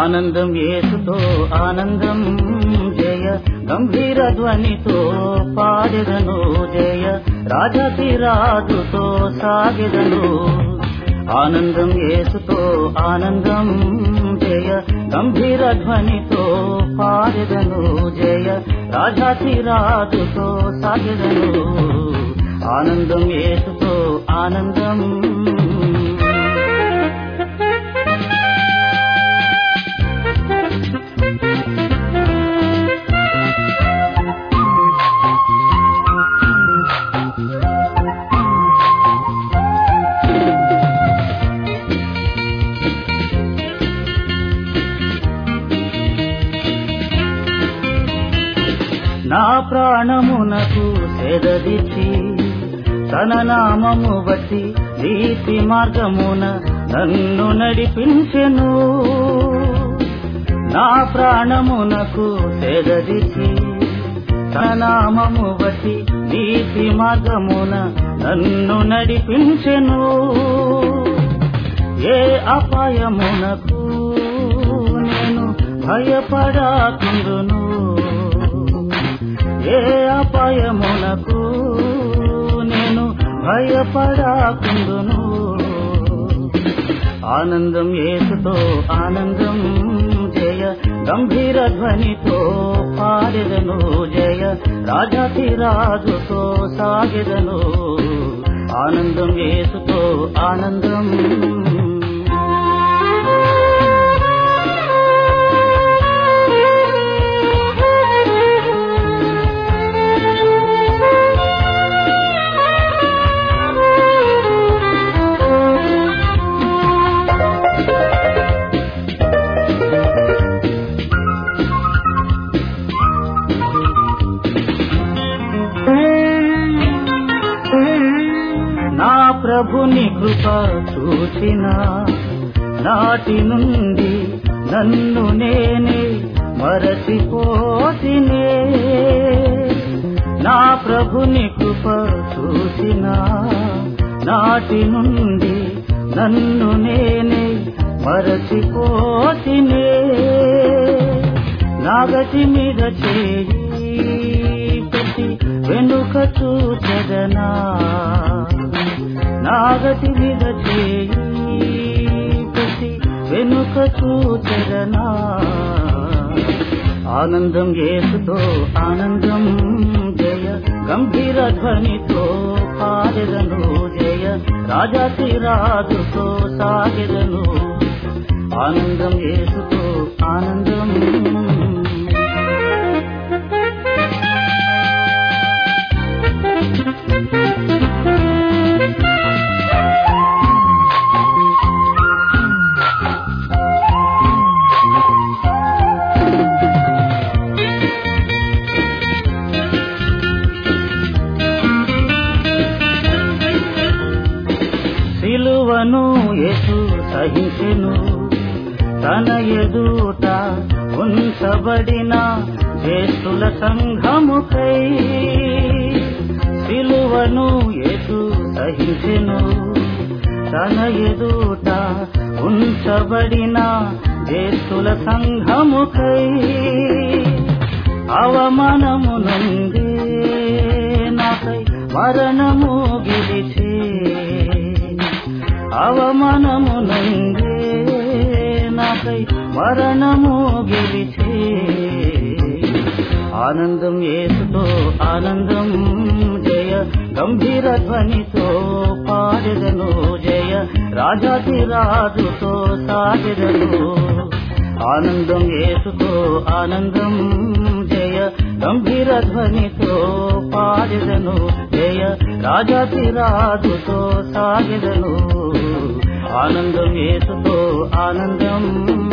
ఆనందం యేసుతో ఆనందం జయ గంభీర ధ్వనితో పాడెదను జయ రాజాతి రాజుతో సాగెదను ఆనందం యేసుతో ఆనందం జయ గంభీర ధ్వనితో పాడెదను జయ రాజాతి రాజుతో సాగెదను ఆనందం యేసుతో ఆనందం నా ప్రాణమునకు సెదరిచి తన నామము బట్టి నీతి మార్గమున నన్ను నడిపించెను నా ప్రాణమునకు సెదరిచి తన నామము బట్టి నీతి మార్గమున నన్ను నడిపించెను ఏ అపాయమునకు నేను భయపడాకుండును ఏ అపాయమునకు నేను భయపడాకుండును ఆనందం ఏసుతో ఆనందం జయ గంభీర ధ్వనితో పాడెదను జయ రాజాతి రాజుతో సాగెదను ఆనందం ఏసుతో ఆనందం నా ప్రభుని కృప చూసిన నాటి నుండి నన్ను నేనే మరచిపోతినే నా ప్రభుని కృప చూసిన నాటి నుండి నన్ను నేనే మరచిపోతినే నాగటి మీద చేయి పెట్టి వెనుక చూచదనా నాగటి మీద చేయి పెట్టి వెనుక చూచదనా ఆనందం ఏసుతో ఆనందం జయ గంభీర ధ్వనితో పాడెదను జయ రాజాతి రాజుతో సాగెదను ఆనందం ఏసుతో ఆనందం సిలువను యేసు సహించెను తన ఎదుట ఉంచబడిన జ్యేష్ఠుల సంఘముకై సిలువను యేసు సహించెను తన ఎదుట ఉంచబడిన జ్యేష్ఠుల సంఘముకై అవమానము నుండి నాకై మరణము గెలిచే అవమానము నుండి నాకై మరణము గెలిచే ఆనందం ఏసుతో ఆనందం జయ గంభీర ధ్వనితో పాడెదను జయ రాజాతి రాజుతో సాగెదను ఆనందం ఏసుతో ఆనందం జయ గంభీర ధ్వనితో పాడెదను జయ రాజాతి రాజుతో సాగెదను ఆనందం ఏసుతో ఆనందం